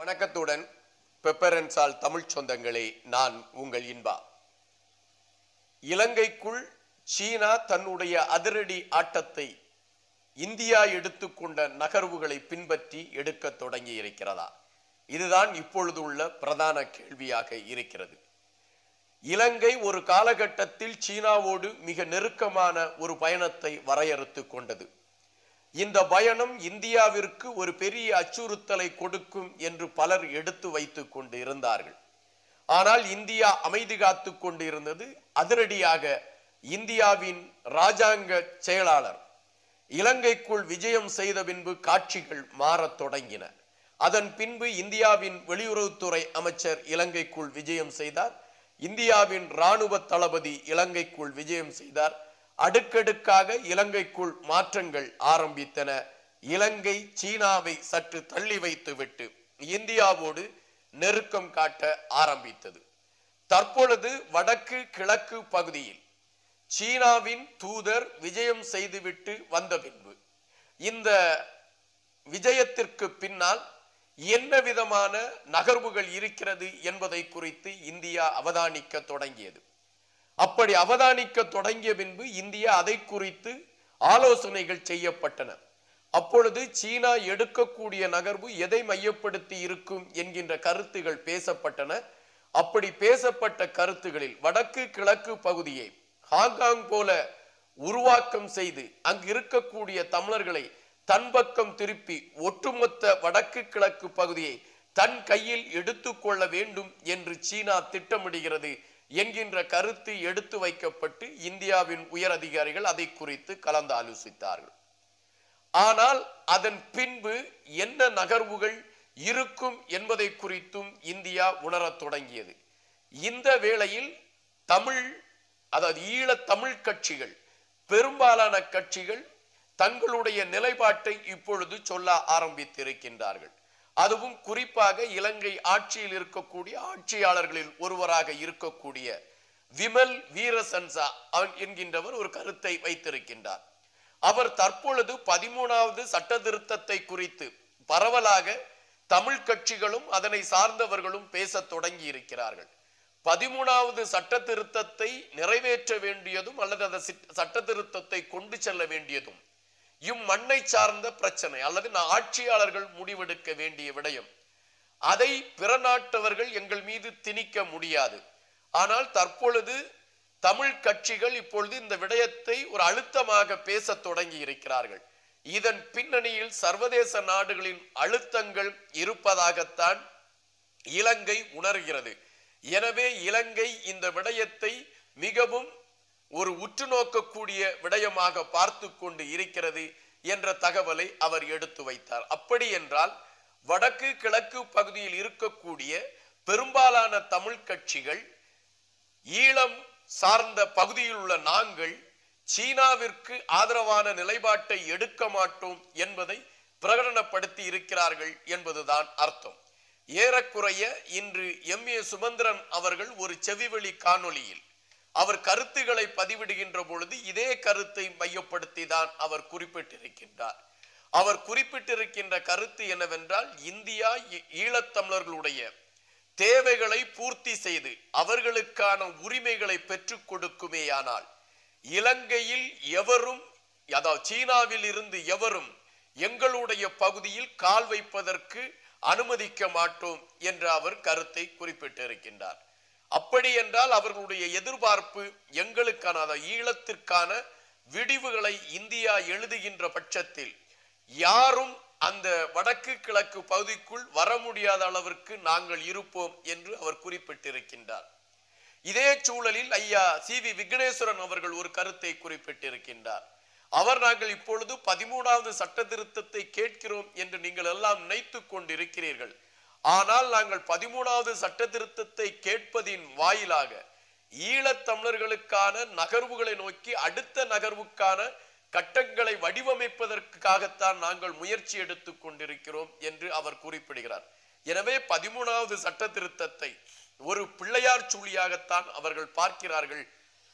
வணக்கத்துடன் பெப்பரன்சால் தமிழ் சொந்தங்களே நான் உங்கள் இன்பா இலங்கைக்குள் சீனா தன்னுடைய அதிரடி ஆட்டத்தை இந்தியா எடுத்துக்கொண்ட நகர்வுகளை பின்பற்றி எடுக்கத் தொடங்கி இருக்கிறதா இதுதான் இப்பொழுது உள்ள பிரதான கேள்வியாக இருக்கிறது இலங்கை ஒரு காலகட்டத்தில் சீனாவோடு மிக நெருக்கமான ஒரு பயணத்தை வரையறுத்து கொண்டது இந்த பயணம் இந்தியாவிற்கு ஒரு பெரிய அச்சுறுத்தலை கொடுக்கும் என்று பலர் எடுத்து வைத்துக் கொண்டு இருந்தார்கள் ஆனால் இந்தியா அமைதி காத்து கொண்டு இருந்தது அதிரடியாக இந்தியாவின் ராஜாங்க செயலாளர் இலங்கைக்குள் விஜயம் செய்த பின்பு காட்சிகள் மாறத் தொடங்கின அதன் பின்பு இந்தியாவின் வெளியுறவுத்துறை அமைச்சர் இலங்கைக்குள் விஜயம் செய்தார் இந்தியாவின் இராணுவ தளபதி இலங்கைக்குள் விஜயம் செய்தார் அடுக்கடுக்காக இலங்கைக்குள் மாற்றங்கள் ஆரம்பித்தன இலங்கை சீனாவை சற்று தள்ளி வைத்துவிட்டு இந்தியாவோடு நெருக்கம் காட்ட ஆரம்பித்தது தற்பொழுது வடக்கு கிழக்கு பகுதியில் சீனாவின் தூதர் விஜயம் செய்துவிட்டு வந்த பின்பு இந்த விஜயத்திற்கு பின்னால் என்ன விதமான நகர்வுகள் இருக்கிறது என்பதை குறித்து இந்தியா அவதானிக்க தொடங்கியது அப்படி அவதானிக்க தொடங்கிய பின்பு இந்தியா அதை குறித்து ஆலோசனைகள் செய்யப்பட்டன அப்பொழுது சீனா எடுக்கக்கூடிய நகர்வு எதை மையப்படுத்தி இருக்கும் என்கின்ற கருத்துகள் பேசப்பட்டன அப்படி பேசப்பட்ட கருத்துகளில் வடக்கு கிழக்கு பகுதியை ஹாங்காங் போல உருவாக்கம் செய்து அங்கு இருக்கக்கூடிய தமிழர்களை தன் பக்கம் திருப்பி ஒட்டுமொத்த வடக்கு கிழக்கு பகுதியை தன் கையில் எடுத்துக்கொள்ள வேண்டும் என்று சீனா திட்டமிடுகிறது என்கின்ற கருத்து எடுத்து வைக்கப்பட்டு இந்தியாவின் உயர் அதிகாரிகள் அதை குறித்து கலந்து ஆலோசித்தார்கள் ஆனால் அதன் பின்பு என்ன நகர்வுகள் இருக்கும் என்பதை குறித்தும் இந்தியா உணரத் தொடங்கியது இந்த வேளையில் தமிழ் அதாவது ஈழத் தமிழ் கட்சிகள் பெரும்பாலான கட்சிகள் தங்களுடைய நிலைப்பாட்டை இப்பொழுது சொல்ல ஆரம்பித்திருக்கின்றார்கள் அதுவும் குறிப்பாக இலங்கை ஆட்சியில் இருக்கக்கூடிய ஆட்சியாளர்களில் ஒருவராக இருக்கக்கூடிய விமல் வீரசன்சா அவன் என்கின்றவர் ஒரு கருத்தை வைத்திருக்கின்றார் அவர் தற்பொழுது பதிமூணாவது சட்ட திருத்தத்தை குறித்து பரவலாக தமிழ் கட்சிகளும் அதனை சார்ந்தவர்களும் பேசத் தொடங்கி இருக்கிறார்கள் பதிமூணாவது சட்ட திருத்தத்தை நிறைவேற்ற வேண்டியதும் அல்லது அந்த சட்ட திருத்தத்தை கொண்டு செல்ல வேண்டியதும் இம்மண்ணை சார்ந்த பிரச்சனை அல்லது ஆட்சியாளர்கள் முடிவெடுக்க வேண்டிய விடயம் அதை பிற நாட்டவர்கள் எங்கள் மீது திணிக்க முடியாது ஆனால் தற்பொழுது தமிழ் கட்சிகள் இப்பொழுது இந்த விடயத்தை ஒரு அழுத்தமாக பேசத் தொடங்கி இருக்கிறார்கள் இதன் பின்னணியில் சர்வதேச நாடுகளின் அழுத்தங்கள் இருப்பதாகத்தான் இலங்கை உணர்கிறது எனவே இலங்கை இந்த விடயத்தை மிகவும் ஒரு உற்று நோக்கக்கூடிய விடயமாக பார்த்து கொண்டு இருக்கிறது என்ற தகவலை அவர் எடுத்து வைத்தார் அப்படி என்றால் வடக்கு கிழக்கு பகுதியில் இருக்கக்கூடிய பெரும்பாலான தமிழ் கட்சிகள் ஈழம் சார்ந்த பகுதியில் உள்ள நாங்கள் சீனாவிற்கு ஆதரவான நிலைப்பாட்டை எடுக்க மாட்டோம் என்பதை பிரகடனப்படுத்தி இருக்கிறார்கள் என்பதுதான் அர்த்தம் ஏறக்குறைய இன்று எம் ஏ சுமந்திரன் அவர்கள் ஒரு செவிவெளி காணொளியில் அவர் கருத்துக்களை பதிவிடுகின்ற பொழுது இதே கருத்தை மையப்படுத்தி தான் அவர் குறிப்பிட்டிருக்கின்றார் அவர் குறிப்பிட்டிருக்கின்ற கருத்து என்னவென்றால் இந்தியா ஈழத்தமிழர்களுடைய தேவைகளை பூர்த்தி செய்து அவர்களுக்கான உரிமைகளை பெற்றுக் கொடுக்குமேயானால் இலங்கையில் எவரும் அதாவது சீனாவில் இருந்து எவரும் எங்களுடைய பகுதியில் கால் வைப்பதற்கு அனுமதிக்க மாட்டோம் என்ற அவர் கருத்தை குறிப்பிட்டிருக்கின்றார் அப்படி என்றால் அவர்களுடைய எதிர்பார்ப்பு எங்களுக்கான அதாவது ஈழத்திற்கான விடிவுகளை இந்தியா எழுதுகின்ற பட்சத்தில் யாரும் அந்த வடக்கு கிழக்கு பகுதிக்குள் வர முடியாத அளவிற்கு நாங்கள் இருப்போம் என்று அவர் குறிப்பிட்டிருக்கின்றார் இதே சூழலில் ஐயா சி வி விக்னேஸ்வரன் அவர்கள் ஒரு கருத்தை குறிப்பிட்டிருக்கின்றார் அவர் நாங்கள் இப்பொழுது பதிமூணாவது சட்ட திருத்தத்தை கேட்கிறோம் என்று நீங்கள் எல்லாம் நினைத்து கொண்டிருக்கிறீர்கள் ஆனால் நாங்கள் பதிமூணாவது சட்ட திருத்தத்தை கேட்பதின் வாயிலாக ஈழத்தமிழர்களுக்கான நகர்வுகளை நோக்கி அடுத்த நகர்வுக்கான கட்டங்களை வடிவமைப்பதற்காகத்தான் நாங்கள் முயற்சி எடுத்துக் கொண்டிருக்கிறோம் என்று அவர் குறிப்பிடுகிறார் எனவே பதிமூணாவது சட்ட திருத்தத்தை ஒரு பிள்ளையார் சூழியாகத்தான் அவர்கள் பார்க்கிறார்கள்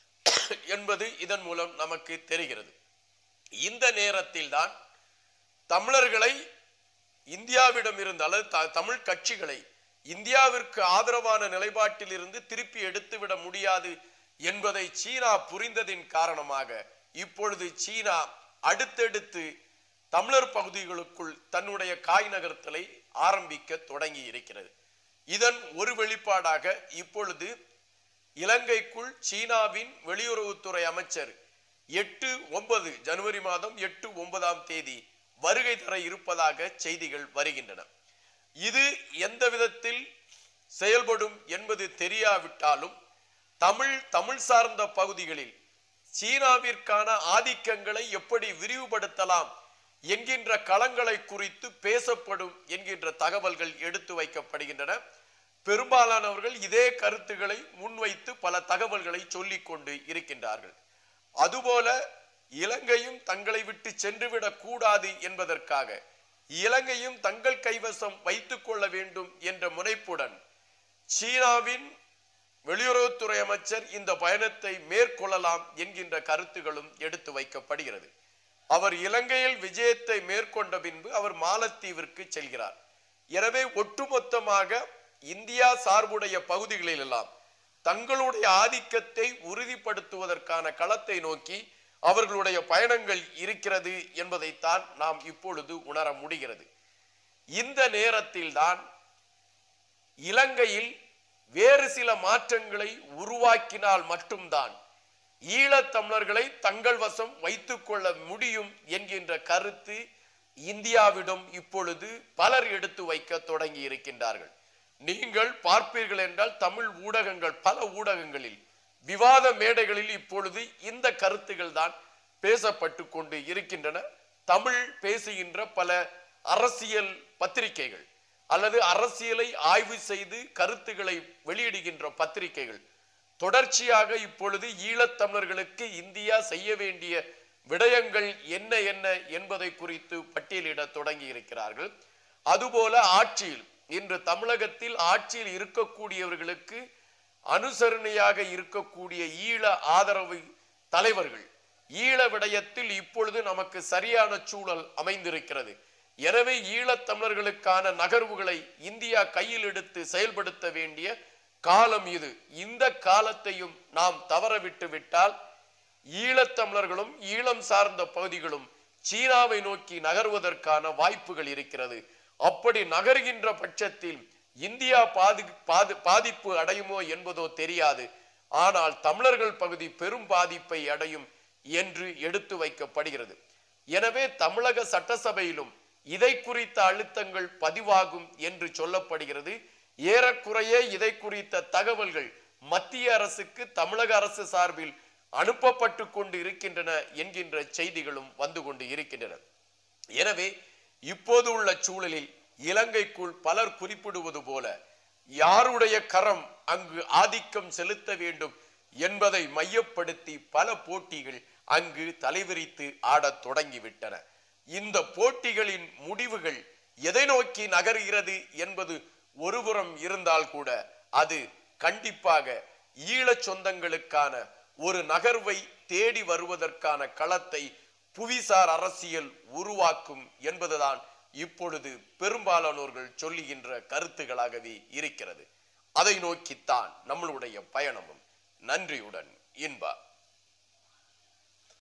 என்பது இதன் மூலம் நமக்கு தெரிகிறது இந்த நேரத்தில் தான் தமிழர்களை இந்தியாவிடம் இருந்து அல்லது த- தமிழ் கட்சிகளை இந்தியாவிற்கு ஆதரவான நிலைப்பாட்டில் இருந்து திருப்பி எடுத்துவிட முடியாது என்பதை சீனா புரிந்ததின் காரணமாக இப்பொழுது சீனா அடுத்தடுத்து தமிழர் பகுதிகளுக்குள் தன்னுடைய காய் நகர்த்தலை ஆரம்பிக்க தொடங்கி இருக்கிறது இதன் ஒரு வெளிப்பாடாக இப்பொழுது இலங்கைக்குள் சீனாவின் வெளியுறவுத்துறை அமைச்சர் எட்டு ஒன்பது ஜனவரி மாதம் எட்டு ஒன்பதாம் தேதி வருகை தர இருப்பதாக செய்திகள் வருகின்றன இது எந்த விதத்தில் செயல்படும் என்பது தெரியாவிட்டாலும் தமிழ் தமிழ் சார்ந்த பகுதிகளில் சீனாவிற்கான ஆதிக்கங்களை எப்படி விரிவுபடுத்தலாம் என்கின்ற களங்களை குறித்து பேசப்படும் என்கின்ற தகவல்கள் எடுத்து வைக்கப்படுகின்றன பெரும்பாலானவர்கள் இதே கருத்துக்களை முன்வைத்து பல தகவல்களை சொல்லிக் கொண்டு இருக்கின்றார்கள் அதுபோல இலங்கையும் தங்களை விட்டு சென்றுவிடக் கூடாது என்பதற்காக இலங்கையும் தங்கள் கைவசம் வைத்துக் கொள்ள வேண்டும் என்ற முனைப்புடன் சீனாவின் வெளியுறவுத்துறை அமைச்சர் இந்த பயணத்தை மேற்கொள்ளலாம் என்கின்ற கருத்துகளும் எடுத்து வைக்கப்படுகிறது அவர் இலங்கையில் விஜயத்தை மேற்கொண்ட பின்பு அவர் மாலத்தீவிற்கு செல்கிறார் எனவே ஒட்டுமொத்தமாக இந்தியா சார்புடைய பகுதிகளில் எல்லாம் தங்களுடைய ஆதிக்கத்தை உறுதிப்படுத்துவதற்கான களத்தை நோக்கி அவர்களுடைய பயணங்கள் இருக்கிறது என்பதைத்தான் நாம் இப்பொழுது உணர முடிகிறது இந்த நேரத்தில்தான் இலங்கையில் வேறு சில மாற்றங்களை உருவாக்கினால் மட்டும்தான் ஈழத் தமிழர்களை தங்கள் வசம் வைத்துக் கொள்ள முடியும் என்கின்ற கருத்து இந்தியாவிடம் இப்பொழுது பலர் எடுத்து வைக்க தொடங்கி இருக்கின்றார்கள் நீங்கள் பார்ப்பீர்கள் என்றால் தமிழ் ஊடகங்கள் பல ஊடகங்களில் விவாத மேடைகளில் இப்பொழுது இந்த கருத்துகள் தான் பேசப்பட்டு கொண்டு இருக்கின்றன தமிழ் பேசுகின்ற பல அரசியல் பத்திரிகைகள் அல்லது அரசியலை ஆய்வு செய்து கருத்துக்களை வெளியிடுகின்ற பத்திரிகைகள் தொடர்ச்சியாக இப்பொழுது ஈழத்தமிழர்களுக்கு இந்தியா செய்ய வேண்டிய விடயங்கள் என்ன என்ன என்பதை குறித்து பட்டியலிட தொடங்கி இருக்கிறார்கள் அதுபோல ஆட்சியில் இன்று தமிழகத்தில் ஆட்சியில் இருக்கக்கூடியவர்களுக்கு அனுசரணையாக இருக்கக்கூடிய ஈழ ஆதரவு தலைவர்கள் ஈழ விடயத்தில் இப்பொழுது நமக்கு சரியான சூழல் அமைந்திருக்கிறது எனவே ஈழத் தமிழர்களுக்கான நகர்வுகளை இந்தியா கையில் எடுத்து செயல்படுத்த வேண்டிய காலம் இது இந்த காலத்தையும் நாம் தவறவிட்டு விட்டால் ஈழத்தமிழர்களும் ஈழம் சார்ந்த பகுதிகளும் சீனாவை நோக்கி நகர்வதற்கான வாய்ப்புகள் இருக்கிறது அப்படி நகர்கின்ற பட்சத்தில் இந்தியா பாதி பாதி பாதிப்பு அடையுமோ என்பதோ தெரியாது ஆனால் தமிழர்கள் பகுதி பெரும் பாதிப்பை அடையும் என்று எடுத்து வைக்கப்படுகிறது எனவே தமிழக சட்டசபையிலும் இதை குறித்த அழுத்தங்கள் பதிவாகும் என்று சொல்லப்படுகிறது ஏறக்குறைய இதை குறித்த தகவல்கள் மத்திய அரசுக்கு தமிழக அரசு சார்பில் அனுப்பப்பட்டு கொண்டு இருக்கின்றன என்கின்ற செய்திகளும் வந்து கொண்டு இருக்கின்றன எனவே இப்போது உள்ள சூழலில் இலங்கைக்குள் பலர் குறிப்பிடுவது போல யாருடைய கரம் அங்கு ஆதிக்கம் செலுத்த வேண்டும் என்பதை மையப்படுத்தி பல போட்டிகள் அங்கு தலைவிரித்து ஆடத் தொடங்கிவிட்டன இந்த போட்டிகளின் முடிவுகள் எதை நோக்கி நகர்கிறது என்பது ஒருபுறம் இருந்தால் கூட அது கண்டிப்பாக ஈழச் சொந்தங்களுக்கான ஒரு நகர்வை தேடி வருவதற்கான களத்தை புவிசார் அரசியல் உருவாக்கும் என்பதுதான் இப்பொழுது பெரும்பாலானோர்கள் சொல்லுகின்ற கருத்துகளாகவே இருக்கிறது அதை நோக்கித்தான் நம்மளுடைய பயணமும் நன்றியுடன் இன்பா